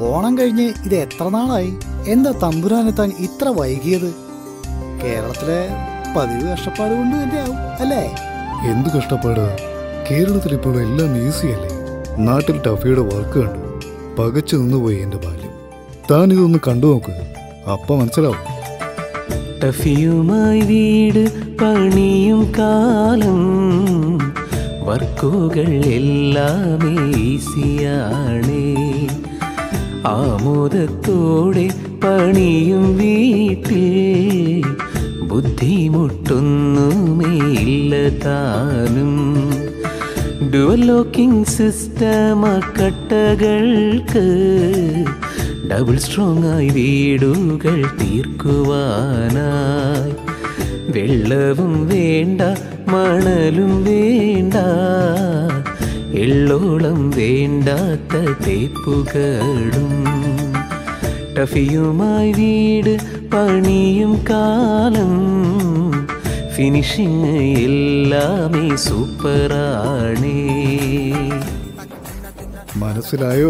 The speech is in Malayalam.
ഓണം കഴിഞ്ഞ് ഇത് എത്ര നാളായി എന്താ തമ്പുരാനെത്താൻ ഇത്ര വൈകിയത് കേരളത്തിലെ പതിവ് കഷ്ടപ്പാട് കൊണ്ട് തന്നെ ആവും അല്ലേ എന്ത് കഷ്ടപ്പാട് കേരളത്തിൽ ഇപ്പോൾ എല്ലാം ഈസിയല്ലേ നാട്ടിൽ ടഫിയുടെ വർക്ക് കണ്ടു പകച്ചു നിന്നുപോയി എന്റെ ബാല്യം താൻ ഇതൊന്ന് കണ്ടു നോക്ക് അപ്പ മനസ്സിലാവും ടഫിയുമായി വീട് പണിയും കാലം വർക്കുകൾ എല്ലാം ഈസിയാണ് ആമോദത്തോടെ പണിയും വീട്ടിൽ ബുദ്ധിമുട്ടൊന്നുമേ ഇല്ല താനും ഡുവൽ ലോക്കിംഗ് സിസ്റ്റം കട്ടകൾക്ക് ഡബിൾ സ്ട്രോങ് ആയി വീടുകൾ തീർക്കുവാനായി വെള്ളവും വേണ്ട മണലും വേണ്ട എള്ളോളം വേണ്ടാത്ത തേപ്പുകളും ടഫിയുമായി വീട് പണിയും കാലം ഫിനിഷിങ് എല്ലാമേ സൂപ്പറാണേ മനസ്സിലായോ